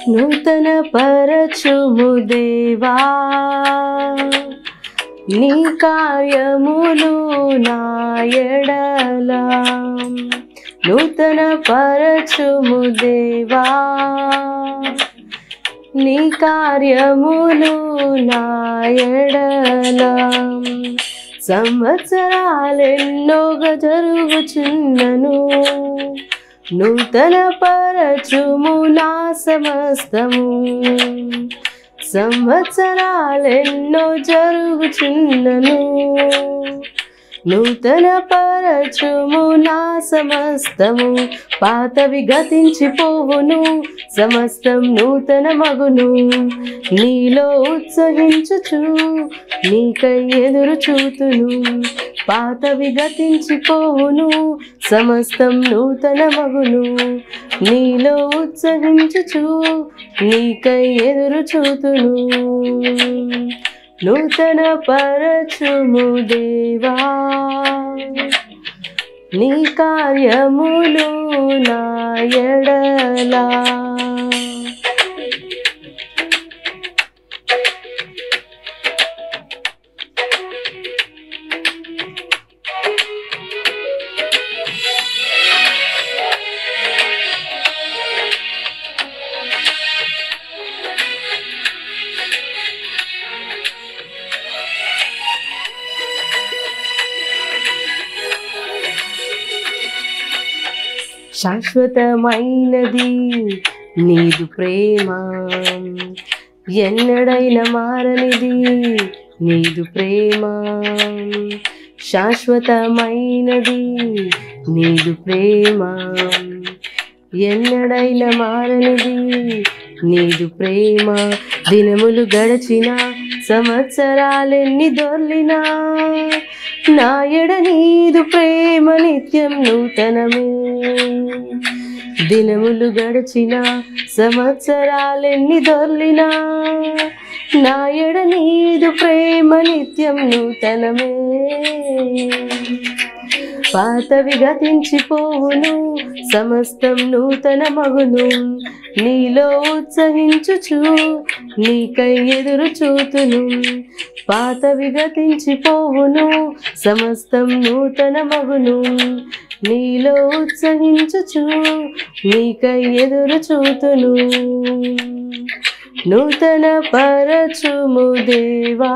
నూతన పరచుము దేవా నీ కార్యములు నా ఎడల నూతన పరచుము దేవా నీ కార్యములు నా ఎడల సంవత్సరాలెన్నోగా జరుగుచున్నను నూతన పరచుము నా సమస్తము సంవత్సరాలెన్నో జరుగుచున్నను నూతన పరచుము నా సమస్తము పాతవి గతించిపోవును సమస్తం నూతన మగును నీలో ఉత్సహించుచు నీకై ఎదురు చూతును పాతవి గతించిపోవును సమస్తం నూతన మగును నీలో ఉత్సహించుచు నీకై ఎదురు చూతును నూతన పరచుము దేవా నీ కార్యములు నా ఎడలా శాశ్వతమైనది నీదు ప్రేమ ఎన్నడైన మారనిది నీదు ప్రేమ శాశ్వతమైనది నీదు ప్రేమ ఎన్నడైన మారనిది నీదు ప్రేమ దినములు గడచిన సంవత్సరాలెన్ని దొర్లినా నా ఎడ నీదు ప్రేమ నిత్యం నూతనమే దినములు గడిచిన సంవత్సరాలెన్ని దొర్లినా నా ఎడ నీదు ప్రేమ నిత్యం నూతనమే పాతవి గతించిపోవును సమస్తం నూతన మగును నీలో ఉత్సహించుచు నీకై ఎదురు చూతును పాతవి గతించిపోవును సమస్తం నూతన మగును నీలో ఉత్సహించుచు నీకై ఎదురు చూతును నూతన పరచుము దేవా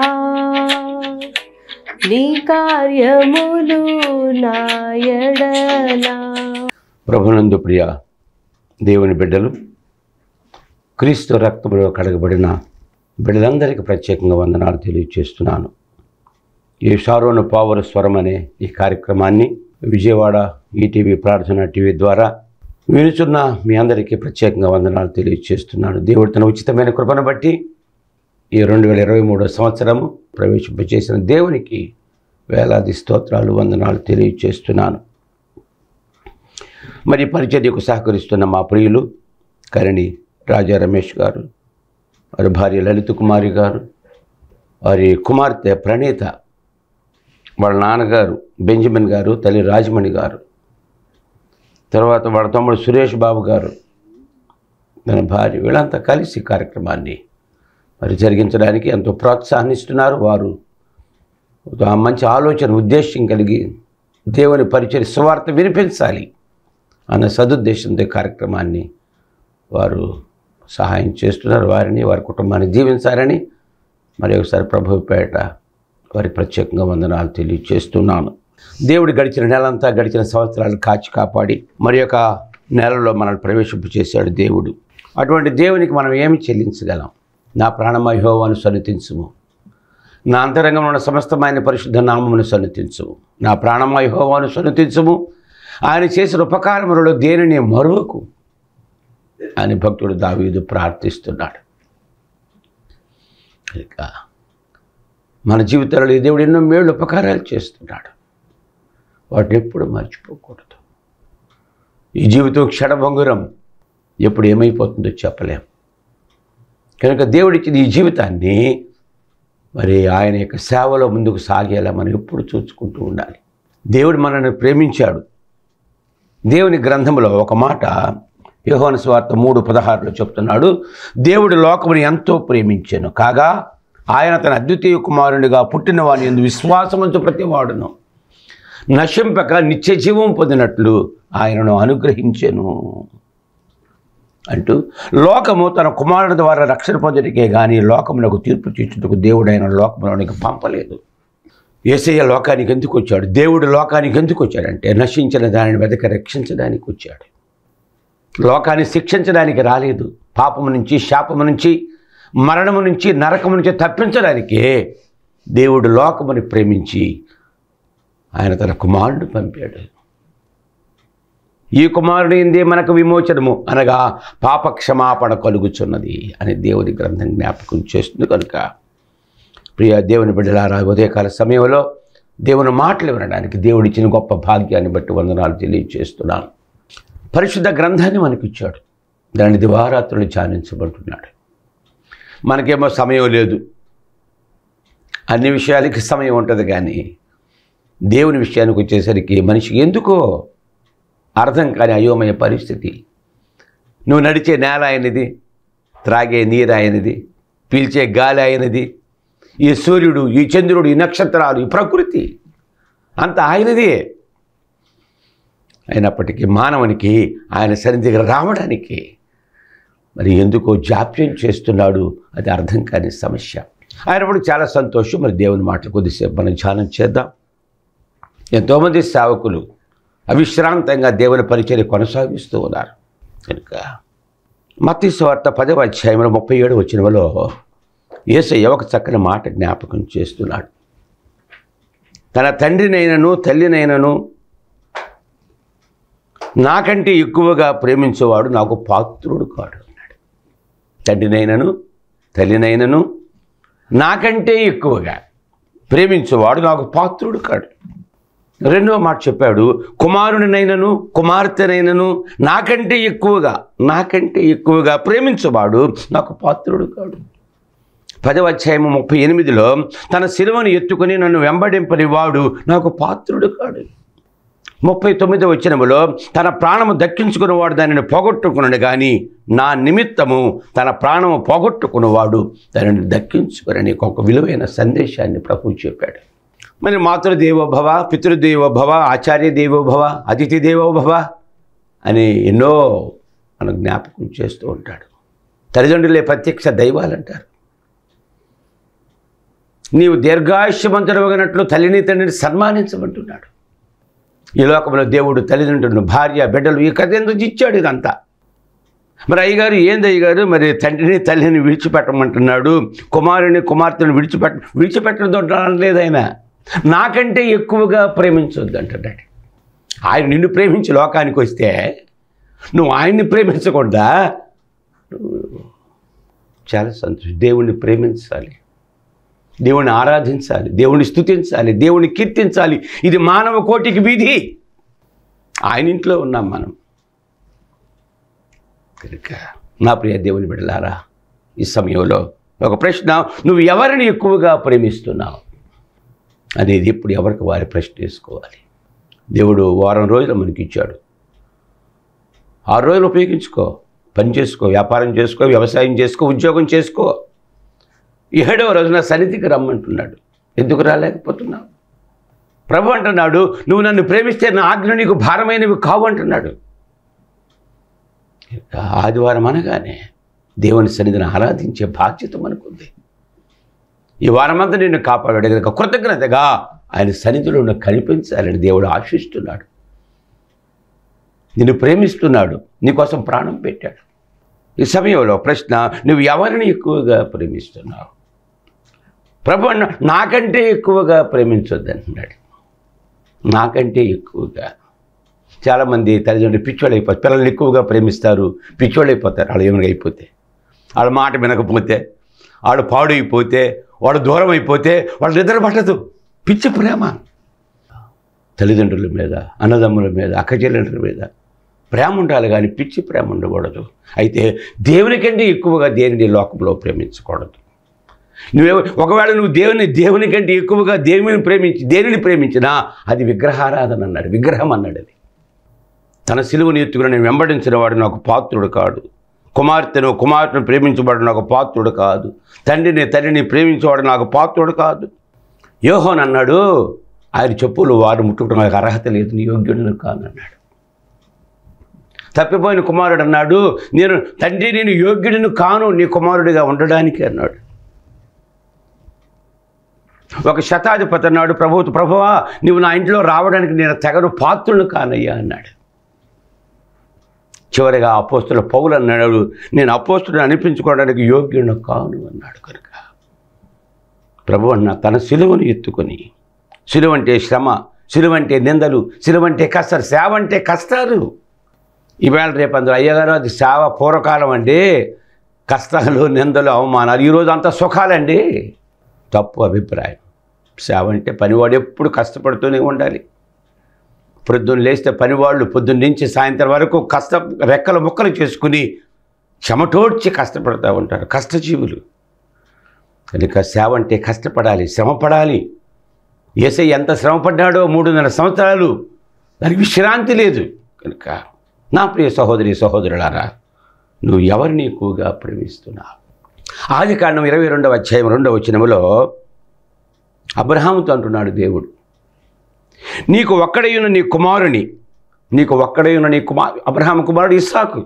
నీ కార్యములు నా ఎడలా ప్రభునందు ప్రియ దేవుని బిడ్డలు క్రీస్తు రక్తములో కడగబడిన బిడ్డలందరికీ ప్రత్యేకంగా వందనాలు తెలియజేస్తున్నాను ఈ షారోను పావుర స్వరం అనే ఈ కార్యక్రమాన్ని విజయవాడ ఈటీవీ ప్రార్థన టీవీ ద్వారా వినుచున్న మీ అందరికీ ప్రత్యేకంగా వందనాలు తెలియజేస్తున్నాను దేవుడు తన ఉచితమైన కృపను బట్టి ఈ రెండు వేల ఇరవై మూడో సంవత్సరము ప్రవేశింపచేసిన దేవునికి వేలాది స్తోత్రాలు వందనాలు తెలియజేస్తున్నాను మరి పరిచర్యకు సహకరిస్తున్న మా ప్రియులు కరణి రాజా రమేష్ గారు వారి భార్య లలిత కుమారి గారు వారి కుమార్తె ప్రణీత వాళ్ళ నాన్నగారు బెంజమిన్ గారు తల్లి రాజమణి గారు తర్వాత వాళ్ళ తమ్ముడు సురేష్ బాబు గారు తన భార్య వీళ్ళంతా కలిసి ఈ కార్యక్రమాన్ని మరి జరిగించడానికి ఎంతో ప్రోత్సాహాన్ని ఇస్తున్నారు వారు ఒక మంచి ఆలోచన ఉద్దేశం కలిగి దేవుని పరిచయ సువార్త వినిపించాలి అన్న సదుద్దేశంతో ఈ కార్యక్రమాన్ని వారు సహాయం చేస్తున్నారు వారిని వారి కుటుంబాన్ని దీవించాలని మరి ఒకసారి ప్రభుపేట వారికి ప్రత్యేకంగా వందనాలు తెలియజేస్తున్నాను దేవుడు గడిచిన నెలంతా గడిచిన సంవత్సరాలు కాచి కాపాడి మరి యొక్క నెలలో మనల్ని ప్రవేశింపు చేశాడు దేవుడు అటువంటి దేవునికి మనం ఏమి చెల్లించగలం నా ప్రాణమయోవాను సన్నిధించుము నా అంతరంగంలో ఉన్న సమస్తమైన పరిశుద్ధ నామమును సన్నిధించుము నా ప్రాణమయోవాను సన్నిధించుము ఆయన చేసిన ఉపకారములలో దేనిని మరువకు అని భక్తుడు దావీదు ప్రార్థిస్తున్నాడు ఇక మన జీవితాలలో ఈ దేవుడు ఎన్నో మేళ్ళు ఉపకారాలు చేస్తున్నాడు వాటిని ఎప్పుడు మర్చిపోకూడదు ఈ జీవితం క్షణభంగురం ఎప్పుడు ఏమైపోతుందో చెప్పలేం కనుక దేవుడిచ్చిన ఈ జీవితాన్ని మరి ఆయన యొక్క సేవలో ముందుకు సాగేలా మనం ఎప్పుడు చూసుకుంటూ ఉండాలి దేవుడు మనల్ని ప్రేమించాడు దేవుని గ్రంథంలో ఒక మాట యోహాను స్వార్థ మూడు పదహారులో చెప్తున్నాడు దేవుడు లోకముని ఎంతో ప్రేమించాను కాగా ఆయన తన అద్వితీయ కుమారునిగా పుట్టిన వాని ఎందు విశ్వాసమంతు ప్రతివాడును నశింపక నిత్య జీవం పొందినట్లు ఆయనను అనుగ్రహించెను అంటూ లోకము తన కుమారుడు ద్వారా రక్షణ పొందటికే కానీ లోకమునకు తీర్పు తీర్చుటకు దేవుడు ఆయన లోకములోనికి పంపలేదు ఏసయ్య లోకానికి ఎందుకు వచ్చాడు దేవుడు లోకానికి ఎందుకు వచ్చాడంటే నశించిన దానిని వెతక రక్షించడానికి వచ్చాడు లోకాన్ని శిక్షించడానికి రాలేదు పాపము నుంచి శాపము నుంచి మరణము నుంచి నరకము నుంచి తప్పించడానికే దేవుడు లోకముని ప్రేమించి ఆయన తన కుమారుడు పంపాడు ఈ కుమారుడు ఏంది మనకు విమోచనము అనగా పాప క్షమాపణ కలుగుచున్నది అని దేవుని గ్రంథం జ్ఞాపకం చేస్తుంది కనుక ప్రియ దేవుని బిడ్డలారా ఉదయకాల సమయంలో దేవుని మాటలు వినడానికి దేవుడిచ్చిన గొప్ప భాగ్యాన్ని బట్టి వందనాలు తెలియజేస్తున్నాను పరిశుద్ధ గ్రంథాన్ని మనకిచ్చాడు దాని దివారాత్రులు ధ్యానించబడుతున్నాడు మనకేమో సమయం లేదు అన్ని విషయాలకి సమయం ఉంటుంది కానీ దేవుని విషయానికి వచ్చేసరికి మనిషికి ఎందుకో అర్థం కాని అయోమయ పరిస్థితి నువ్వు నడిచే నేల అయినది త్రాగే నీరు అయినది పీల్చే గాలి అయినది ఈ సూర్యుడు ఈ చంద్రుడు ఈ నక్షత్రాలు ఈ ప్రకృతి అంత ఆయనదే అయినప్పటికీ మానవునికి ఆయన సన్నిధికి రావడానికి మరి ఎందుకో జాప్యం చేస్తున్నాడు అది అర్థం కాని సమస్య అయినప్పుడు చాలా సంతోషం మరి దేవుని మాటలు కొద్దిసేపు మనం ధ్యానం చేద్దాం ఎంతోమంది సేవకులు అవిశ్రాంతంగా దేవుని పరిచయం కొనసాగిస్తూ ఉన్నారు కనుక మత్తి స్వార్త పదవ అధ్యాయంలో ముప్పై ఏడు వచ్చినలో యేసయ్య ఒక చక్కని మాట జ్ఞాపకం చేస్తున్నాడు తన తండ్రినైనను తల్లినైనను నాకంటే ఎక్కువగా ప్రేమించేవాడు నాకు పాత్రుడు కాడు అన్నాడు తండ్రినైనను తల్లినైనను నాకంటే ఎక్కువగా ప్రేమించేవాడు నాకు పాత్రుడు కాడు రెండవ మాట చెప్పాడు కుమారునినైనను కుమార్తెనైనను నాకంటే ఎక్కువగా నాకంటే ఎక్కువగా ప్రేమించేవాడు నాకు పాత్రుడు కాడు పదవ అధ్యాయం ముప్పై ఎనిమిదిలో తన శిలువను ఎత్తుకొని నన్ను వెంబడింపని వాడు నాకు పాత్రుడు కాడు ముప్పై తొమ్మిది వచ్చినములో తన ప్రాణము దక్కించుకున్నవాడు దానిని పోగొట్టుకున్నాడు కానీ నా నిమిత్తము తన ప్రాణము పోగొట్టుకున్నవాడు దానిని దక్కించుకుని ఒక విలువైన సందేశాన్ని ప్రభు చెప్పాడు మరి మాతృదేవోభవ పితృదేవోభవ ఆచార్య దేవోభవ అతిథి దేవోభవ అని ఎన్నో మనం జ్ఞాపకం చేస్తూ ఉంటాడు తల్లిదండ్రులే ప్రత్యక్ష దైవాలు అంటారు నీవు దీర్ఘాయుష్యమంతుడవగినట్లు తల్లిని తండ్రిని సన్మానించమంటున్నాడు ఈ లోకంలో దేవుడు తల్లిదండ్రులను భార్య బిడ్డలు ఈ కథ ఎందుకు ఇచ్చాడు ఇదంతా మరి అయ్యగారు ఏంది అయ్యగారు మరి తండ్రిని తల్లిని విడిచిపెట్టమంటున్నాడు కుమారుని కుమార్తెను విడిచిపెట్ట విడిచిపెట్టడం లేదు ఆయన నాకంటే ఎక్కువగా ప్రేమించొద్దు అంటున్నాడు ఆయన నిన్ను ప్రేమించి లోకానికి వస్తే నువ్వు ఆయన్ని ప్రేమించకూడదా చాలా సంతోషం దేవుణ్ణి ప్రేమించాలి దేవుణ్ణి ఆరాధించాలి దేవుణ్ణి స్తుతించాలి దేవుణ్ణి కీర్తించాలి ఇది మానవ కోటికి విధి ఆయన ఇంట్లో ఉన్నాం మనం కనుక నా ప్రియ దేవుని బిడ్డలారా ఈ సమయంలో ఒక ప్రశ్న నువ్వు ఎవరిని ఎక్కువగా ప్రేమిస్తున్నావు అనేది ఇప్పుడు ఎవరికి వారి ప్రశ్న వేసుకోవాలి దేవుడు వారం రోజులు మనకి ఇచ్చాడు ఆరు రోజులు ఉపయోగించుకో పని చేసుకో వ్యాపారం చేసుకో వ్యవసాయం చేసుకో ఉద్యోగం చేసుకో ఏడవ రోజున సన్నిధికి రమ్మంటున్నాడు ఎందుకు రాలేకపోతున్నావు ప్రభు అంటున్నాడు నువ్వు నన్ను ప్రేమిస్తే నా ఆజ్ఞ నీకు భారమైనవి కావు అంటున్నాడు ఇక ఆదివారం అనగానే దేవుని సన్నిధిని ఆరాధించే బాధ్యత మనకుంది ఈ వారమంతా నిన్ను కాపాడాడు కనుక కృతజ్ఞతగా ఆయన సన్నిధిలో నువ్వు కనిపించాలని దేవుడు ఆశిస్తున్నాడు నిన్ను ప్రేమిస్తున్నాడు నీకోసం ప్రాణం పెట్టాడు ఈ సమయంలో ప్రశ్న నువ్వు ఎవరిని ఎక్కువగా ప్రేమిస్తున్నావు ప్రభు అన్న నాకంటే ఎక్కువగా ప్రేమించొద్దు అంటున్నాడు నాకంటే ఎక్కువగా చాలామంది తల్లిదండ్రులు పిచ్చోళ్ళు అయిపోతారు పిల్లల్ని ఎక్కువగా ప్రేమిస్తారు పిచ్చోళ్ళు అయిపోతారు వాళ్ళు ఏమైనా అయిపోతే వాళ్ళ మాట వినకపోతే వాడు పాడైపోతే వాడు దూరం అయిపోతే వాళ్ళు నిద్ర పట్టదు పిచ్చి ప్రేమ తల్లిదండ్రుల మీద అన్నదమ్ముల మీద అక్కచెల్లెండ్రుల మీద ప్రేమ ఉండాలి కానీ పిచ్చి ప్రేమ ఉండకూడదు అయితే దేవుని కంటే ఎక్కువగా దేనిని లోకంలో ప్రేమించకూడదు నువ్వే ఒకవేళ నువ్వు దేవుని దేవుని కంటే ఎక్కువగా దేవుని ప్రేమించి దేనిని ప్రేమించినా అది విగ్రహారాధన అన్నాడు విగ్రహం అన్నాడు అది తన సిలువను ఎత్తుకుని నేను వెంబడించిన వాడు నాకు పాత్రుడు కాడు కుమార్తెను కుమార్తెను ప్రేమించబడు నాకు పాత్రుడు కాదు తండ్రిని తండ్రిని ప్రేమించేవాడు నాకు పాత్రుడు కాదు యోహోన్ అన్నాడు ఆయన చెప్పులు వారు ముట్టుకోవడం నాకు అర్హత లేదు నీ యోగ్యుడు కాను అన్నాడు తప్పిపోయిన కుమారుడు అన్నాడు నేను తండ్రి నేను యోగ్యుడిని కాను నీ కుమారుడిగా ఉండడానికి అన్నాడు ఒక శతాధిపతి అన్నాడు ప్రభుత్వ ప్రభువా నువ్వు నా ఇంట్లో రావడానికి నేను తెగను పాత్రులను కానయ్యా అన్నాడు చివరిగా అపోస్తుల పౌలు అన్నాడు నేను అపోస్తుడు అనిపించుకోవడానికి యోగ్యుడు కాను అన్నాడు కనుక ప్రభు అన్న తన సిలువను ఎత్తుకొని సిలువ అంటే శ్రమ సిలువ అంటే నిందలు సిలువ అంటే కష్టాలు సేవ అంటే కష్టాలు ఈవేళ రేపు అందరూ అయ్యగారు అది సేవ పూర్వకాలం అండి కష్టాలు నిందలు అవమానాలు ఈరోజు అంతా సుఖాలండి తప్పు అభిప్రాయం సేవ అంటే పనివాడు ఎప్పుడు కష్టపడుతూనే ఉండాలి పొద్దున్న లేస్తే పనివాళ్ళు పొద్దున్న నుంచి సాయంత్రం వరకు కష్ట రెక్కలు ముక్కలు చేసుకుని చెమటోడ్చి కష్టపడుతూ ఉంటారు కష్టజీవులు కనుక సేవ అంటే కష్టపడాలి శ్రమపడాలి ఏసై ఎంత శ్రమపడ్డాడో మూడున్నర సంవత్సరాలు దానికి విశ్రాంతి లేదు కనుక నా ప్రియ సహోదరి సహోదరులారా నువ్వు ఎవరిని ఎక్కువగా ప్రేమిస్తున్నావు ఆది కాండం ఇరవై రెండవ అధ్యాయం రెండవ వచనములో అబ్రహాముతో అంటున్నాడు దేవుడు నీకు ఒక్కడయున్న నీ కుమారుని నీకు ఒక్కడయున్న నీ కుమార్ అబ్రహాం కుమారుడు ఇస్సాకు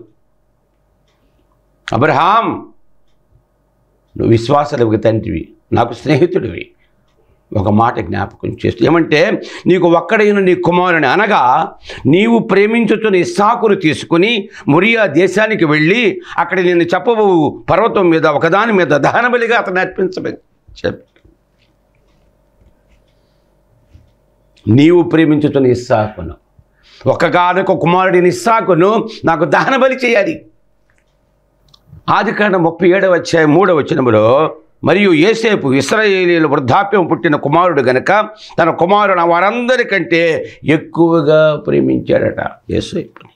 అబ్రహాం నువ్వు విశ్వాసలకు తండ్రివి నాకు స్నేహితుడివి ఒక మాట జ్ఞాపకం చేస్తూ ఏమంటే నీకు ఒక్కడైన నీ కుమారుని అనగా నీవు ప్రేమించుతున్న ఇస్సాకును తీసుకుని మురియా దేశానికి వెళ్ళి అక్కడ నేను చెప్పబో పర్వతం మీద ఒకదాని మీద దహనబలిగా అతను అర్పించమని చెప్పి నీవు ప్రేమించుతున్న ఇస్సాకును ఒక్కగానొక కుమారుడిని ఇస్సాకును నాకు దహన బలి చేయాలి ఆది కాండ ముప్పై ఏడవ అధ్యాయం మూడవ వచనములో మరియు ఏసేపు ఇస్రాయేలీల వృద్ధాప్యం పుట్టిన కుమారుడు గనుక తన కుమారుడు వారందరికంటే ఎక్కువగా ప్రేమించాడట ఏసేపుని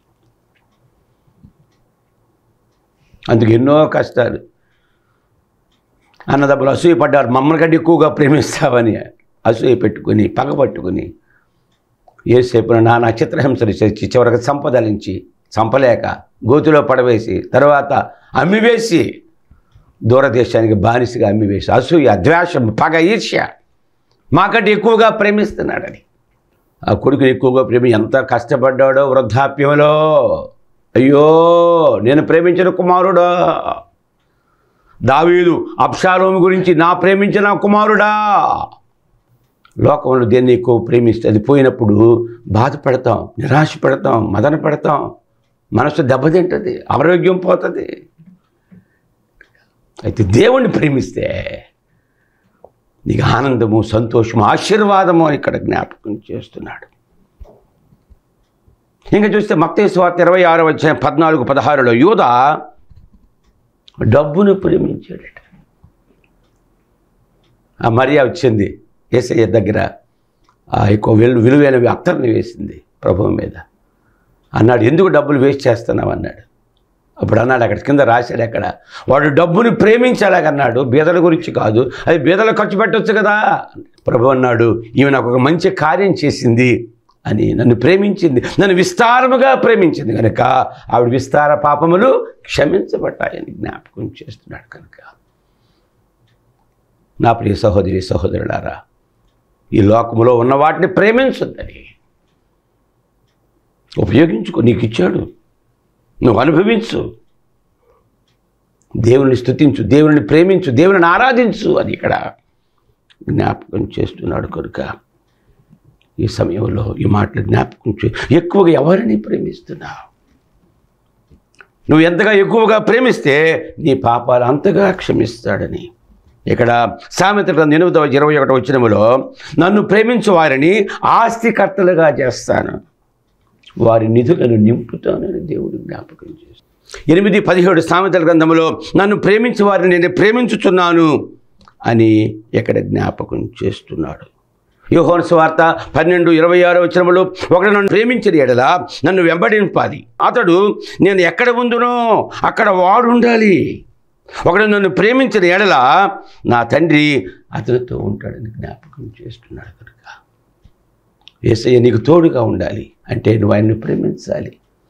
అందుకు ఎన్నో కష్టాలు అన్నదమ్ములు అసూయ పడ్డారు మమ్మల్ని కంటే ఎక్కువగా ప్రేమిస్తావని అసూయ పెట్టుకుని పగ పట్టుకుని ఏసేపున నానా చిత్రహింసలు చేసి చివరికి సంపదలించి చంపలేక గోతిలో పడవేసి తర్వాత అమ్మివేసి దూరదేశానికి బానిసగా అమ్మివేసి అసూయ ద్వేషం పగ ఈర్ష్య మాకంటే ఎక్కువగా ప్రేమిస్తున్నాడని ఆ కొడుకుని ఎక్కువగా ప్రేమి ఎంత కష్టపడ్డాడో వృద్ధాప్యంలో అయ్యో నేను ప్రేమించిన కుమారుడా దావీదు అప్షాలోమి గురించి నా ప్రేమించిన కుమారుడా లోకంలో దేన్ని ఎక్కువ ప్రేమిస్తే అది పోయినప్పుడు బాధపడతాం నిరాశ పడతాం మదన పడతాం మనసు దెబ్బతింటుంది ఆరోగ్యం పోతుంది అయితే దేవుణ్ణి ప్రేమిస్తే నీకు ఆనందము సంతోషము ఆశీర్వాదము అని ఇక్కడ జ్ఞాపకం చేస్తున్నాడు ఇంకా చూస్తే మత్తయి స్వార్థ ఇరవై ఆరో వచ్చే పద్నాలుగు పదహారులో యూద డబ్బును ప్రేమించాడట ఆ మరియా వచ్చింది ఏసయ్య దగ్గర ఆ ఎక్కువ విలు విలువైన అత్తర్ని వేసింది ప్రభువు మీద అన్నాడు ఎందుకు డబ్బులు వేస్ట్ చేస్తున్నావు అన్నాడు అప్పుడు అన్నాడు అక్కడ కింద రాశాడు అక్కడ వాడు డబ్బుని ప్రేమించాలగన్నాడు బీదల గురించి కాదు అది బీదలు ఖర్చు పెట్టొచ్చు కదా ప్రభు అన్నాడు ఈమె నాకు ఒక మంచి కార్యం చేసింది అని నన్ను ప్రేమించింది నన్ను విస్తారముగా ప్రేమించింది కనుక ఆవిడ విస్తార పాపములు క్షమించబడ్డాయని జ్ఞాపకం చేస్తున్నాడు కనుక నా ప్రియ సహోదరి సహోదరులారా ఈ లోకములో ఉన్న వాటిని ప్రేమించొద్దని ఉపయోగించుకో నీకు ఇచ్చాడు నువ్వు అనుభవించు దేవుని స్థుతించు దేవుని ప్రేమించు దేవుని ఆరాధించు అని ఇక్కడ జ్ఞాపకం చేస్తున్నాడు కనుక ఈ సమయంలో ఈ మాటలు జ్ఞాపకం చే ఎక్కువగా ఎవరిని ప్రేమిస్తున్నావు నువ్వు ఎంతగా ఎక్కువగా ప్రేమిస్తే నీ పాపాలు అంతగా క్షమిస్తాడని ఇక్కడ సామెత గ్రంథం ఎనిమిదవ ఇరవై ఒకటి వచ్చినములో నన్ను ప్రేమించు వారిని ఆస్తికర్తలుగా చేస్తాను వారి నిధులను నింపుతానని దేవుడు జ్ఞాపకం చేస్తాడు ఎనిమిది పదిహేడు సామెతల గ్రంథములో నన్ను ప్రేమించే వారిని నేను ప్రేమించుచున్నాను అని ఇక్కడ జ్ఞాపకం చేస్తున్నాడు యోహోన్ స్వార్త పన్నెండు ఇరవై ఆరు వచ్చినప్పుడు ఒకడు నన్ను ప్రేమించిన ఎడల నన్ను వెంబడింపాలి అతడు నేను ఎక్కడ ఉందునో అక్కడ వాడు ఉండాలి ఒకడు నన్ను ప్రేమించిన ఎడల నా తండ్రి అతనితో ఉంటాడని జ్ఞాపకం చేస్తున్నాడు కనుక ఏసయ్య నీకు తోడుగా ఉండాలి అంటే నువ్వు ఆయన్ని ప్రేమించాలి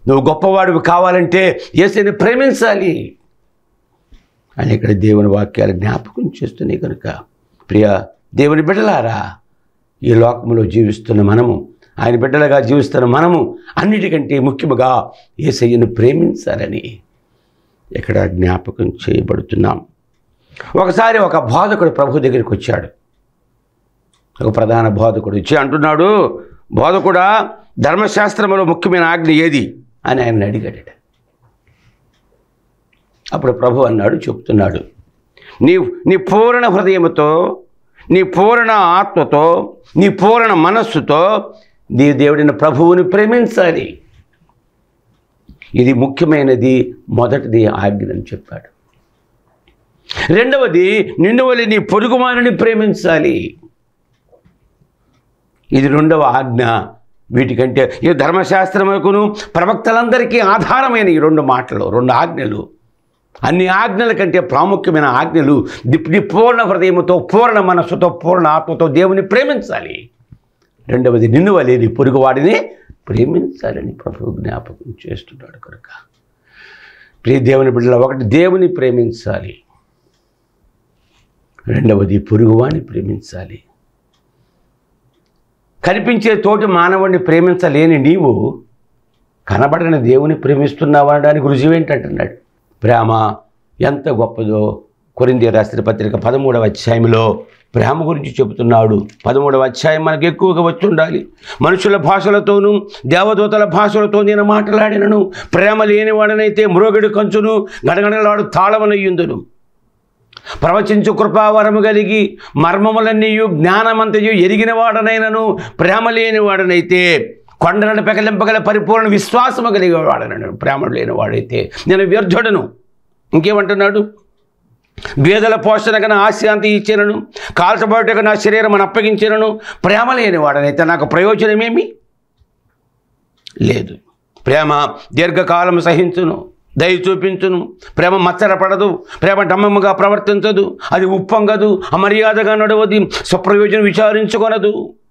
నువ్వు గొప్పవాడివి కావాలంటే ఏసైని ప్రేమించాలి అని ఇక్కడ దేవుని వాక్యాలు జ్ఞాపకం చేస్తున్నాయి కనుక ప్రియ దేవుని బిడ్డలారా ఈ లోకంలో జీవిస్తున్న మనము ఆయన బిడ్డలుగా జీవిస్తున్న మనము అన్నిటికంటే ముఖ్యముగా ఏసయ్యను ప్రేమించాలని ఇక్కడ జ్ఞాపకం చేయబడుతున్నాం ఒకసారి ఒక బోధకుడు ప్రభు దగ్గరికి వచ్చాడు ఒక ప్రధాన బోధకుడు వచ్చి అంటున్నాడు బోధకుడా ధర్మశాస్త్రంలో ముఖ్యమైన ఆజ్ఞ ఏది అని ఆయన అడిగాడట అప్పుడు ప్రభు అన్నాడు చెప్తున్నాడు నీ నీ పూర్ణ హృదయముతో నీ పూర్ణ ఆత్మతో నీ పూర్ణ మనస్సుతో నీ దేవుడిని ప్రభువుని ప్రేమించాలి ఇది ముఖ్యమైనది మొదటిది ఆజ్ఞ అని చెప్పాడు రెండవది నిన్ను వలి నీ పొరుగుమారిని ప్రేమించాలి ఇది రెండవ ఆజ్ఞ వీటికంటే ఈ ధర్మశాస్త్రములకును ప్రవక్తలందరికీ ఆధారమైన ఈ రెండు మాటలు రెండు ఆజ్ఞలు అన్ని ఆజ్ఞల కంటే ప్రాముఖ్యమైన ఆజ్ఞలు ది- నీ పూర్ణ హృదయముతో పూర్ణ మనస్సుతో పూర్ణ ఆత్మతో దేవుని ప్రేమించాలి రెండవది నిన్ను వలె నీ పొరుగువాడిని ప్రేమించాలని ప్రభు జ్ఞాపకం చేస్తున్నాడు కనుక ప్రియ దేవుని బిడ్డల ఒకటి దేవుని ప్రేమించాలి రెండవది పొరుగువాడిని ప్రేమించాలి కనిపించే తోటి మానవుడిని ప్రేమించలేని నీవు కనబడని దేవుని ప్రేమిస్తున్నావు అనడానికి రుజువు ఏంటంటున్నాడు ప్రేమ ఎంత గొప్పదో కొరింది రాసిన పత్రిక పదమూడవ అధ్యాయంలో ప్రేమ గురించి చెబుతున్నాడు పదమూడవ అధ్యాయం మనకు ఎక్కువగా వచ్చుండాలి మనుషుల భాషలతోనూ దేవదూతల భాషలతో నేను మాట్లాడినను ప్రేమ లేనివాడనైతే మ్రోగిడి కంచును గడగడలాడు తాళవనయ్యుందును ప్రవచించు కృపావరము కలిగి మర్మములన్నీయు జ్ఞానమంతయు ఎరిగిన వాడనైనను ప్రేమ లేని వాడనైతే కొండలను పెకలింపగల పరిపూర్ణ విశ్వాసము కలిగి వాడనను ప్రేమ లేని వాడైతే నేను వ్యర్థుడను ఇంకేమంటున్నాడు బీదల పోషణకు నా ఆశాంతి ఇచ్చినను కాల్చబడుటకు నా శరీరం అప్పగించినను ప్రేమ లేని వాడనైతే నాకు ప్రయోజనమేమి లేదు ప్రేమ దీర్ఘకాలం సహించును దయ చూపించును ప్రేమ మచ్చరపడదు ప్రేమ డమ్మముగా ప్రవర్తించదు అది ఉప్పొంగదు అమర్యాదగా నడవది స్వప్రయోజనం విచారించుకొనదు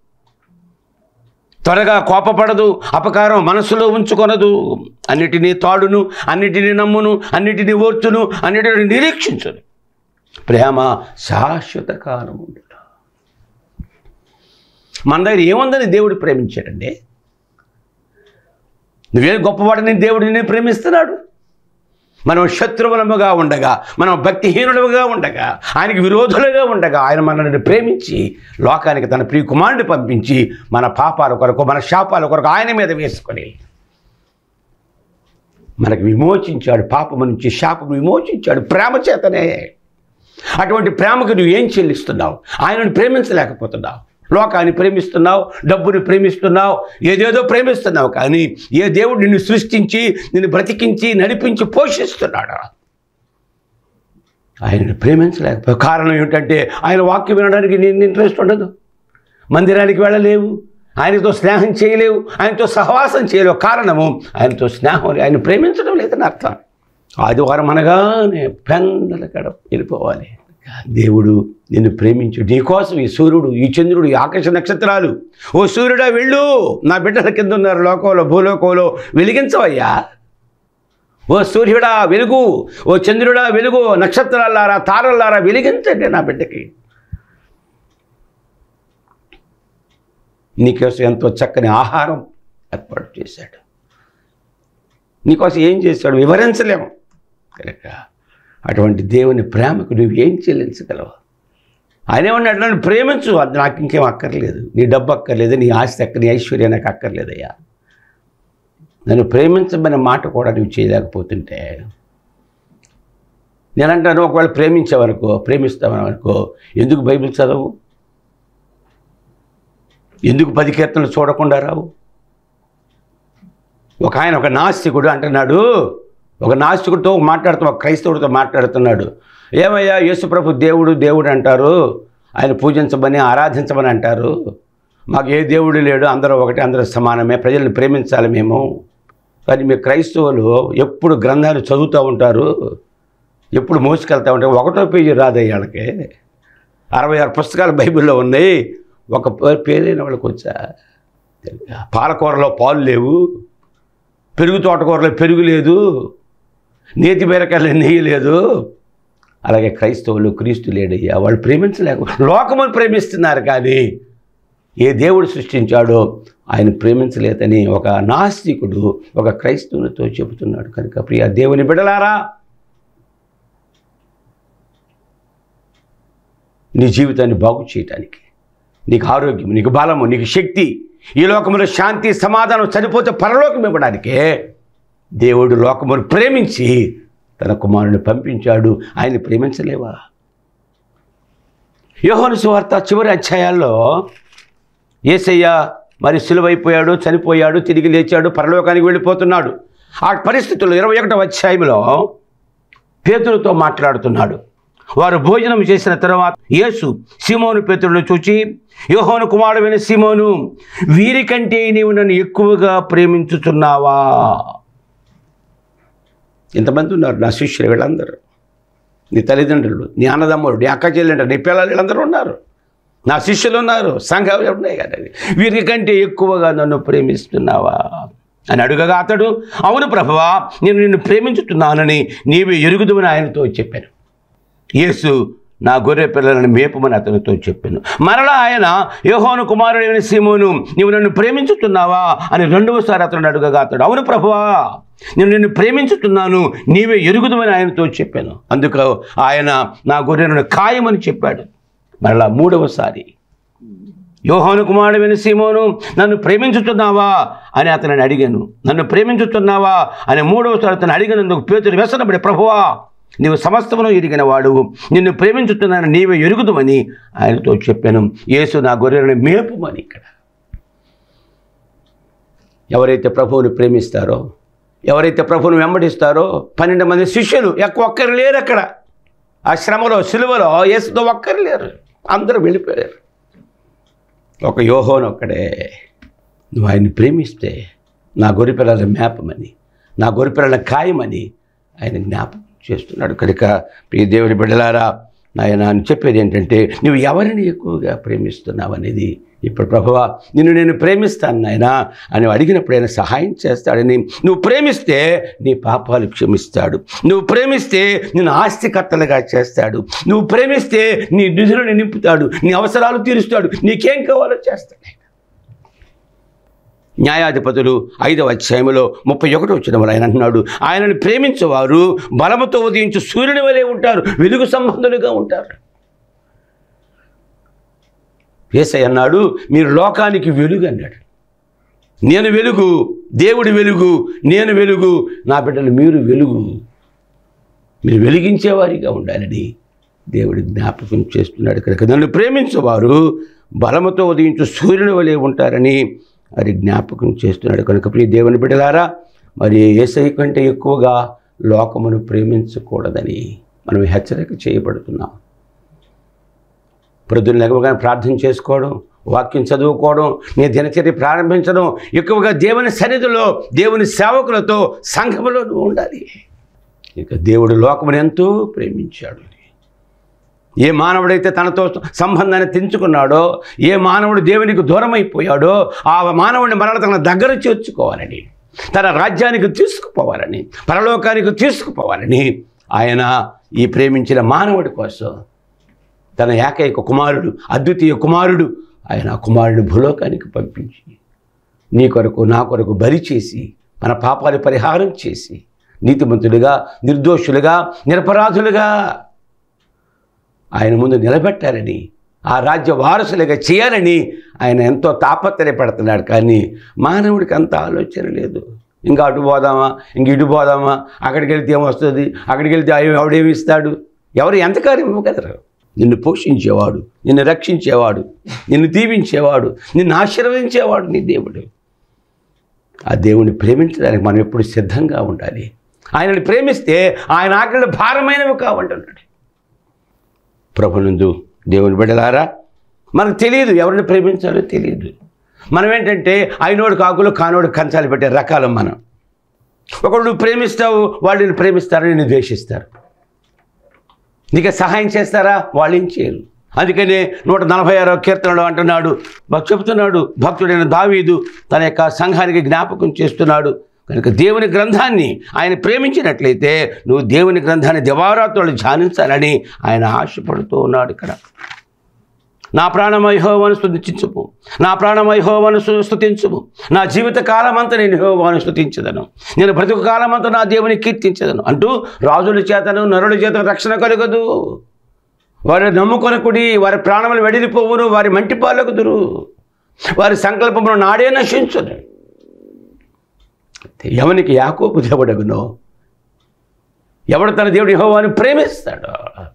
త్వరగా కోపపడదు అపకారం మనసులో ఉంచుకొనదు అన్నిటినీ తాడును అన్నిటినీ నమ్మును అన్నిటినీ ఓర్చును అన్నిటిని నిరీక్షించును ప్రేమ శాశ్వత కాలం ఉండుట మన దగ్గర ఏముందని దేవుడు ప్రేమించాడండి నువ్వేం గొప్పవాడని దేవుడు నిన్ను ప్రేమిస్తున్నాడు మనం శత్రువులముగా ఉండగా మనం భక్తిహీనులుగా ఉండగా ఆయనకి విరోధులుగా ఉండగా ఆయన మనల్ని ప్రేమించి లోకానికి తన ప్రియ కుమారుడిని పంపించి మన పాపాల కొరకు మన శాపాల కొరకు ఆయన మీద వేసుకొని మనకు విమోచించాడు పాపము నుంచి శాపము విమోచించాడు ప్రేమ చేతనే అటువంటి ప్రేమకు నువ్వు ఏం చెల్లిస్తున్నావు ఆయనను ప్రేమించలేకపోతున్నావు లోకాన్ని ప్రేమిస్తున్నావు డబ్బుని ప్రేమిస్తున్నావు ఏదేదో ప్రేమిస్తున్నావు కానీ ఏ దేవుడు నిన్ను సృష్టించి నిన్ను బ్రతికించి నడిపించి పోషిస్తున్నాడు ఆయనను ప్రేమించలేకపోయావు కారణం ఏమిటంటే ఆయన వాక్యం వినడానికి నేను ఇంట్రెస్ట్ ఉండదు మందిరానికి వెళ్ళలేవు ఆయనతో స్నేహం చేయలేవు ఆయనతో సహవాసం చేయలేవు కారణము ఆయనతో స్నేహం లేదు. ఆయన ప్రేమించడం లేదని అర్థం ఆదివారం అనగానే పెందల గడ వెళ్ళిపోవాలి దేవుడు నిన్ను ప్రేమించు నీకోసం ఈ సూర్యుడు ఈ చంద్రుడు ఈ ఆకాశ నక్షత్రాలు ఓ సూర్యుడా వెళ్ళు నా బిడ్డల కింద ఉన్నారు లోకంలో భూలోకంలో వెలిగించవయ్యా ఓ సూర్యుడా వెలుగు ఓ చంద్రుడా వెలుగు నక్షత్రాలారా తారలారా వెలిగించండి నా బిడ్డకి నీకోసం ఎంతో చక్కని ఆహారం ఏర్పాటు చేశాడు నీకోసం ఏం చేశాడు వివరించలేము కనుక అటువంటి దేవుని ప్రేమకు నువ్వు ఏం చెల్లించగలవు ఆయన ఏమన్నాడు నన్ను ప్రేమించు అది నాకు ఇంకేం అక్కర్లేదు నీ డబ్బు అక్కర్లేదు నీ ఆస్తి అక్క నీ ఐశ్వర్యం నాకు అక్కర్లేదయ్యా నన్ను ప్రేమించమనే మాట కూడా నువ్వు చేయలేకపోతుంటే నేనంటాను ఒకవేళ ప్రేమించావనుకో ప్రేమిస్తావనుకో ఎందుకు బైబిల్ చదవు ఎందుకు పది కీర్తనలు చూడకుండా రావు ఒక ఆయన ఒక నాస్తికుడు అంటున్నాడు ఒక నాస్తికుడితో మాట్లాడుతూ ఒక క్రైస్తవుడితో మాట్లాడుతున్నాడు ఏమయ్యా యేసుప్రభు దేవుడు దేవుడు అంటారు ఆయన పూజించమని ఆరాధించమని అంటారు మాకు ఏ దేవుడు లేడు అందరూ ఒకటే అందరూ సమానమే ప్రజల్ని ప్రేమించాలి మేము కానీ మీ క్రైస్తవులు ఎప్పుడు గ్రంథాలు చదువుతూ ఉంటారు ఎప్పుడు మోసుకెళ్తూ ఉంటారు ఒకటో పేజీ రాదయ్య వాళ్ళకి అరవై ఆరు పుస్తకాలు బైబిల్లో ఉన్నాయి ఒక పే- పేరైన వాళ్ళకి వచ్చా పాలకూరలో పాలు లేవు పెరుగు తోటకూరలో పెరుగు లేదు నేతి బీరకాయలు నెయ్యి లేదు అలాగే క్రైస్తవులు క్రీస్తు లేడయ్యా వాళ్ళు ప్రేమించలేక లోకమును ప్రేమిస్తున్నారు కానీ ఏ దేవుడు సృష్టించాడో ఆయన ప్రేమించలేదని ఒక నాస్తికుడు ఒక క్రైస్తవునితో చెబుతున్నాడు కనుక ప్రియ దేవుని బిడలారా నీ జీవితాన్ని బాగు చేయటానికి నీకు ఆరోగ్యం నీకు బలము నీకు శక్తి ఈ లోకంలో శాంతి సమాధానం చనిపోతే పరలోకం ఇవ్వడానికే దేవుడు లోకమును ప్రేమించి తన కుమారుని పంపించాడు ఆయన్ని ప్రేమించలేవా యోహాను సువార్త చివరి అధ్యాయాల్లో ఏసయ్య మరి సులువైపోయాడు చనిపోయాడు తిరిగి లేచాడు పరలోకానికి వెళ్ళిపోతున్నాడు ఆ పరిస్థితుల్లో ఇరవై ఒకటో అధ్యాయంలో పేతులతో మాట్లాడుతున్నాడు వారు భోజనం చేసిన తర్వాత యేసు సీమోను పేతులను చూచి యోహోను కుమారుడైన సీమోను వీరికంటే నీవు నన్ను ఎక్కువగా ప్రేమించుతున్నావా ఇంతమంది ఉన్నారు నా శిష్యులు వీళ్ళందరూ నీ తల్లిదండ్రులు నీ అన్నదమ్ముడు నీ అక్క చెల్లెండ్రు నీ పిల్లలు వీళ్ళందరూ ఉన్నారు నా శిష్యులు ఉన్నారు సంఘాలు ఉన్నాయి కదా వీరికంటే ఎక్కువగా నన్ను ప్రేమిస్తున్నావా అని అడుగగా అతడు అవును ప్రభువా నేను నిన్ను ప్రేమించుతున్నానని నీవే ఎరుగుదుమని ఆయనతో చెప్పాను యేసు నా గొర్రె పిల్లలను మేపమని అతనితో చెప్పాను మరలా ఆయన యోహోను కుమారుడైన సీమోను నీవు నన్ను ప్రేమించుతున్నావా అని రెండవసారి అతను అడుగగా అతడు అవును ప్రభువా నేను నిన్ను ప్రేమించుతున్నాను నీవే ఎరుగుదమని ఆయనతో చెప్పాను అందుకు ఆయన నా గొర్రెలను ఖాయమని చెప్పాడు మరలా మూడవసారి యోహాను కుమారుడైన సీమోను నన్ను ప్రేమించుతున్నావా అని అతనిని అడిగాను నన్ను ప్రేమించుతున్నావా అని మూడవసారి అతను అడిగినందుకు పేతురు వ్యసనపడి ప్రభువా నీవు సమస్తమును ఎరిగిన వాడు నిన్ను ప్రేమించుతున్నాను నీవే ఎరుగుదుమని ఆయనతో చెప్పాను యేసు నా గొర్రెలను మేపుమని ఇక్కడ ఎవరైతే ప్రభువుని ప్రేమిస్తారో ఎవరైతే ప్రభువుని వెంబడిస్తారో పన్నెండు మంది శిష్యులు ఎక్కువ ఒక్కరు లేరు అక్కడ ఆ శ్రమలో సిలువలో యేసుతో ఒక్కరు లేరు అందరూ వెళ్ళిపోయారు ఒక యోహోను ఒక్కడే నువ్వు ఆయన్ని ప్రేమిస్తే నా గొరిపిల్లల మేపమని నా గొరిపిల్లల ఖాయమని ఆయన జ్ఞాపకం చేస్తున్నాడు కనుక ప్రియ దేవుని బిడ్డలారా నాయన అని చెప్పేది ఏంటంటే నువ్వు ఎవరిని ఎక్కువగా ప్రేమిస్తున్నావు అనేది ఇప్పుడు ప్రభువా నిన్ను నేను ప్రేమిస్తాను నాయన అని అడిగినప్పుడు ఆయన సహాయం చేస్తాడని నువ్వు ప్రేమిస్తే నీ పాపాలు క్షమిస్తాడు నువ్వు ప్రేమిస్తే నిన్ను ఆస్తికర్తలుగా చేస్తాడు నువ్వు ప్రేమిస్తే నీ నిధులను నింపుతాడు నీ అవసరాలు తీరుస్తాడు నీకేం కావాలో చేస్తాడు న్యాయాధిపతులు ఐదవ అధ్యాయంలో ముప్పై ఒకటి వచ్చిన ఆయన అంటున్నాడు ఆయనను ప్రేమించేవారు బలముతో ఉదయించు సూర్యుని వలె ఉంటారు వెలుగు సంబంధులుగా ఉంటారు ఏసై అన్నాడు మీరు లోకానికి వెలుగు అన్నాడు నేను వెలుగు దేవుడి వెలుగు నేను వెలుగు నా బిడ్డలు మీరు వెలుగు మీరు వెలిగించేవారిగా ఉండాలని దేవుడి జ్ఞాపకం చేస్తున్నాడు కనుక నన్ను ప్రేమించేవారు బలముతో ఉదయించు సూర్యుని వలె ఉంటారని అది జ్ఞాపకం చేస్తున్నాడు కనుక ప్రియ దేవుని బిడ్డలారా మరి ఏసై కంటే ఎక్కువగా లోకమును ప్రేమించకూడదని మనం హెచ్చరిక చేయబడుతున్నాం ప్రొద్దున లేకగానే ప్రార్థన చేసుకోవడం వాక్యం చదువుకోవడం నీ దినచర్య ప్రారంభించడం ఎక్కువగా దేవుని సన్నిధిలో దేవుని సేవకులతో సంఘములో నువ్వు ఉండాలి ఇక దేవుడు లోకమును ఎంతో ప్రేమించాడు ఏ మానవుడైతే తనతో సంబంధాన్ని తెంచుకున్నాడో ఏ మానవుడు దేవునికి దూరం అయిపోయాడో ఆ మానవుడిని మరల తన దగ్గర చేర్చుకోవాలని తన రాజ్యానికి తీసుకుపోవాలని పరలోకానికి తీసుకుపోవాలని ఆయన ఈ ప్రేమించిన మానవుడి కోసం తన ఏకైక కుమారుడు అద్వితీయ కుమారుడు ఆయన ఆ కుమారుడిని భూలోకానికి పంపించి నీ కొరకు నా కొరకు బరి చేసి మన పాపాలు పరిహారం చేసి నీతిమంతులుగా నిర్దోషులుగా నిరపరాధులుగా ఆయన ముందు నిలబెట్టారని ఆ రాజ్య వారసులుగా చేయాలని ఆయన ఎంతో తాపత్రయపడుతున్నాడు కానీ మానవుడికి అంత ఆలోచన లేదు ఇంకా అటు పోదామా ఇంక ఇటు పోదామా అక్కడికి వెళ్తే ఏమొస్తుంది అక్కడికి వెళ్తే అయ్యో ఎవడేమి ఇస్తాడు ఎవరు ఎంత కార్యం ఇవ్వగలరు నిన్ను పోషించేవాడు నిన్ను రక్షించేవాడు నిన్ను దీవించేవాడు నిన్ను ఆశీర్వదించేవాడు నీ దేవుడు ఆ దేవుని ప్రేమించడానికి మనం ఎప్పుడు సిద్ధంగా ఉండాలి ఆయనని ప్రేమిస్తే ఆయన ఆకలి భారమైనవి కావంటున్నాడు ప్రభునందు దేవుని బిడ్డలారా మనకు తెలియదు ఎవరిని ప్రేమించాలో తెలియదు మనం ఏంటంటే అయినోడు కాకులు కానోడు కంచాలు పెట్టే రకాలు మనం ఒకడు నువ్వు ప్రేమిస్తావు వాళ్ళు నిన్ను ప్రేమిస్తారు నిన్ను ద్వేషిస్తారు నీకు సహాయం చేస్తారా వాళ్ళు ఏం చేయరు అందుకనే నూట నలభై ఆరో కీర్తనలో అంటున్నాడు భక్- చెప్తున్నాడు భక్తుడైన దావీదు తన యొక్క సంఘానికి జ్ఞాపకం చేస్తున్నాడు కనుక దేవుని గ్రంథాన్ని ఆయన ప్రేమించినట్లయితే నువ్వు దేవుని గ్రంథాన్ని దివారాత్రులు ధ్యానించాలని ఆయన ఆశపడుతూ ఉన్నాడు ఇక్కడ నా ప్రాణమైహోవను స్తుతించుము నా ప్రాణమైహోవను స్తుతించుము నా జీవిత కాలమంతా నేను యెహోవాను స్తుతించదను నేను బ్రతుకు కాలమంతా నా దేవుని కీర్తించదను అంటూ రాజుల చేతను నరుల చేత రక్షణ కలగదు వారి నమ్ముకొనకుడి వారి ప్రాణములు వెడిలిపోవును వారి మంటి పాలకుదురు వారి సంకల్పమును నాడే నశించును ఎవనికి యాకోబు దేవుడగునో ఎవడు తన దేవుడు యెహోవాను ప్రేమిస్తాడో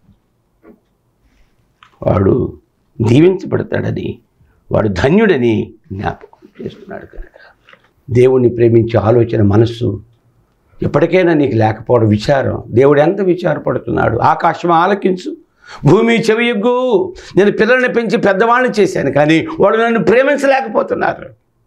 వాడు దీవించబడతాడని వాడు ధన్యుడని జ్ఞాపకం చేస్తున్నాడు కనుక దేవుణ్ణి ప్రేమించే ఆలోచన మనస్సు ఎప్పటికైనా నీకు లేకపోవడం విచారం దేవుడు ఎంత విచారపడుతున్నాడు ఆకాశం ఆలకించు భూమి చెవియగ్గు నేను పిల్లల్ని పెంచి పెద్దవాళ్ళని చేశాను కానీ వాడు నన్ను ప్రేమించలేకపోతున్నారు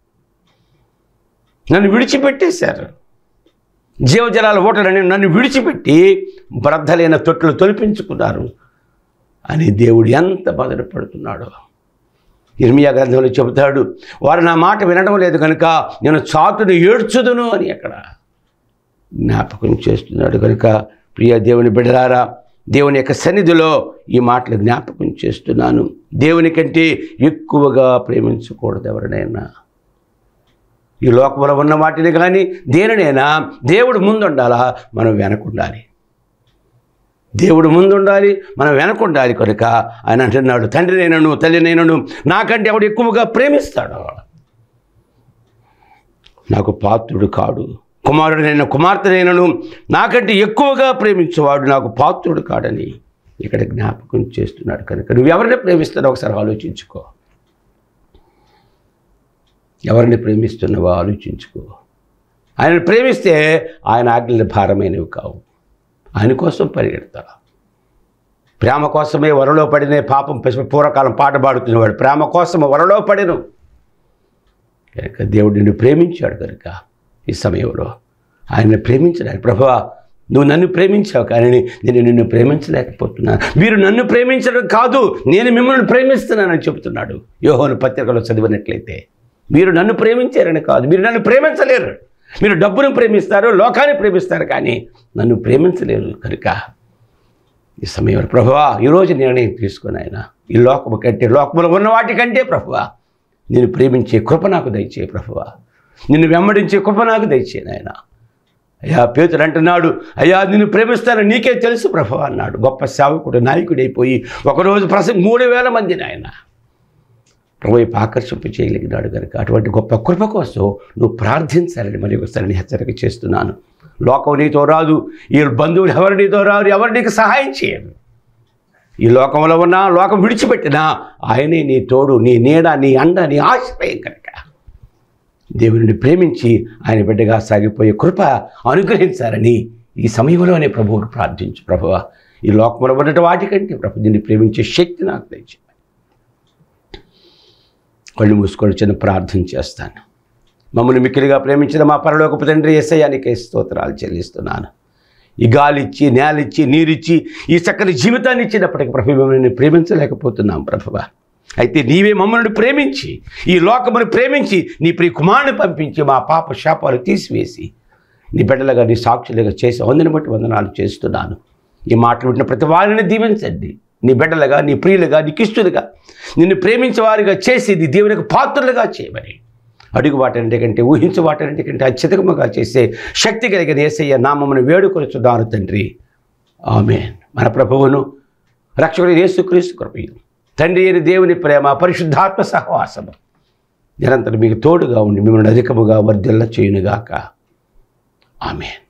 నన్ను విడిచిపెట్టేశారు జీవజలాల ఓటలని నన్ను విడిచిపెట్టి బ్రద్దలైన తొట్లు తొలిపించుకున్నారు అని దేవుడు ఎంత బాధపడుతున్నాడో ఇర్మియా గ్రంథంలో చెబుతాడు వారు నా మాట వినడం లేదు కనుక నేను చాటును ఏడ్చుదును అని అక్కడ జ్ఞాపకం చేస్తున్నాడు కనుక ప్రియ దేవుని బిడ్డలారా దేవుని యొక్క సన్నిధిలో ఈ మాటలు జ్ఞాపకం చేస్తున్నాను దేవుని కంటే ఎక్కువగా ప్రేమించకూడదు ఎవరినైనా ఈ లోకంలో ఉన్న వాటిని కానీ దేనినైనా దేవుడు ముందుండాలా మనం వెనకుండాలి దేవుడు ముందుండాలి మనం వెనకుండాలి కనుక ఆయన అంటున్నాడు తండ్రి నేనను తల్లి నేనను నాకంటే ఎవడు ఎక్కువగా ప్రేమిస్తాడు నాకు పాత్రుడు కాడు కుమారుడు నేను కుమార్తె నేనను నాకంటే ఎక్కువగా ప్రేమించేవాడు నాకు పాత్రుడు కాడని ఇక్కడ జ్ఞాపకం చేస్తున్నాడు కనుక నువ్వు ఎవరిని ప్రేమిస్తున్నావు ఒకసారి ఆలోచించుకో ఎవరిని ప్రేమిస్తున్నావో ఆలోచించుకో ఆయన ప్రేమిస్తే ఆయన ఆజ్ఞలు భారమైనవి కావు ఆయన కోసం పరిగెడతా ప్రేమ కోసమే వరలో పడినే పాపం పసి- పూర్వకాలం పాట పాడుతున్నవాడు ప్రేమ కోసం వరలో పడిను కనుక దేవుడు నిన్ను ప్రేమించాడు కనుక ఈ సమయంలో ఆయన్ని ప్రేమించడానికి ప్రభువా నువ్వు నన్ను ప్రేమించావు కానీ నేను నిన్ను ప్రేమించలేకపోతున్నాను మీరు నన్ను ప్రేమించడం కాదు నేను మిమ్మల్ని ప్రేమిస్తున్నానని చెబుతున్నాడు యోహోను పత్రికలో చదివినట్లయితే మీరు నన్ను ప్రేమించారని కాదు మీరు నన్ను ప్రేమించలేరు మీరు డబ్బును ప్రేమిస్తారు లోకాన్ని ప్రేమిస్తారు కానీ నన్ను ప్రేమించలేరు కనుక ఈ సమయంలో ప్రభువా ఈరోజు నిర్ణయం తీసుకుని ఆయన ఈ లోకము కంటే లోకములో ఉన్న వాటి కంటే ప్రభువా నేను ప్రేమించే కృప నాకు దయచే ప్రభువా నిన్ను వెంబడించే కృప నాకు దయచే నాయన అయ్యా పేతుడు అంటున్నాడు అయ్యా నిన్ను ప్రేమిస్తానని నీకే తెలుసు ప్రభు అన్నాడు గొప్ప సేవకుడు నాయకుడైపోయి ఒకరోజు ప్రస మూడు వేల మంది నాయన ప్రభు వైపు ఆకర్షింప చేయగలిగినాడు కనుక అటువంటి గొప్ప కృప కోసం నువ్వు ప్రార్థించాలని మరి ఒకసారి నేను హెచ్చరిక చేస్తున్నాను లోకం నీతో రాదు ఈ బంధువులు ఎవరు నీతో రాదు ఎవరు నీకు సహాయం చేయరు ఈ లోకంలో ఉన్నా లోకం విడిచిపెట్టినా ఆయనే నీ తోడు నీ నీడ నీ అండ నీ ఆశ్రయం కనుక దేవుని ప్రేమించి ఆయన బిడ్డగా సాగిపోయే కృప అనుగ్రహించాలని ఈ సమయంలోనే ప్రభువును ప్రార్థించు ప్రభువ ఈ లోకంలో ఉన్నట్టు వాటికంటే ప్రభు దీన్ని ప్రేమించే శక్తి నాకు తెచ్చి కళ్ళు మూసుకొని చిన్న ప్రార్థన చేస్తాను మమ్మల్ని మిక్కిలిగా ప్రేమించిన మా పరలోకపు తండ్రి ఎస్ఐయానికి స్తోత్రాలు చెల్లిస్తున్నాను ఈ గాలిచ్చి నేలిచ్చి నీరిచ్చి ఈ చక్కని జీవితాన్ని ఇచ్చినప్పటికీ ప్రభు మిమ్మల్ని ప్రేమించలేకపోతున్నాం ప్రభువ అయితే నీవే మమ్మల్ని ప్రేమించి ఈ లోకమును ప్రేమించి నీ ప్రియ కుమారుని పంపించి మా పాప శాపాలు తీసివేసి నీ బిడ్డలుగా నీ సాక్షులుగా చేసి వందని బట్టి వందనాలు చేస్తున్నాను ఈ మాటలు వింటున్న ప్రతి వారిని దీవించండి నీ బిడ్డలుగా నీ ప్రియులుగా నీకు ఇష్టలుగా నిన్ను ప్రేమించే వారిగా చేసి నీ దేవునికి పాత్రలుగా చేయమని అడుగు వాటన్నిటి కంటే ఊహించు వాటన్నిటి కంటే అత్యధికముగా చేసే శక్తి కలిగిన ఏసయ్య నామమును వేడుకొలుచున్నారు తండ్రి ఆమెన్ మన ప్రభువును రక్షకుడు యేసుక్రీస్తు కృపయు తండ్రి అయిన దేవుని ప్రేమ పరిశుద్ధాత్మ సహవాసము నిరంతరం మీకు తోడుగా ఉండి మిమ్మల్ని అధికముగా వర్ధిల్ల చేయునుగాక ఆమెన్